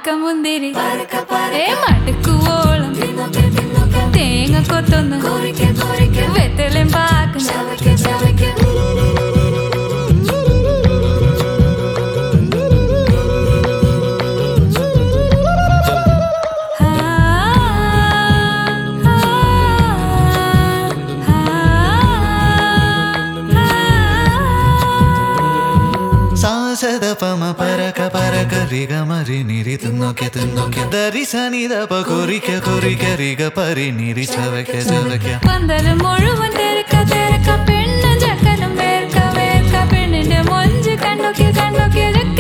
ഉണക്കമുന്തിരി ഏ മടുക്കുവോളം തേങ്ങ കൊത്തൊന്ന് വെത്തലും പാക്കുന്നു ആ, സാസദ പമ പരക പരക റിഗ മരി നിരി തിന്നൊക്കെ തിന്നൊക്കെ ദരി സനി ദപ കുറിക്ക കുറിക്ക റിഗ പരി നിരി ചവയ്ക്ക ചവയ്ക്ക പന്തല് മുഴുവൻ തിരക്ക തിരക്ക പെണ്ണും ചക്കനും വേർക്ക വേർക്ക പെണ്ണിന്റെ മൊഞ്ച് കണ്ണൊക്കെ കണ്ണൊക്കെ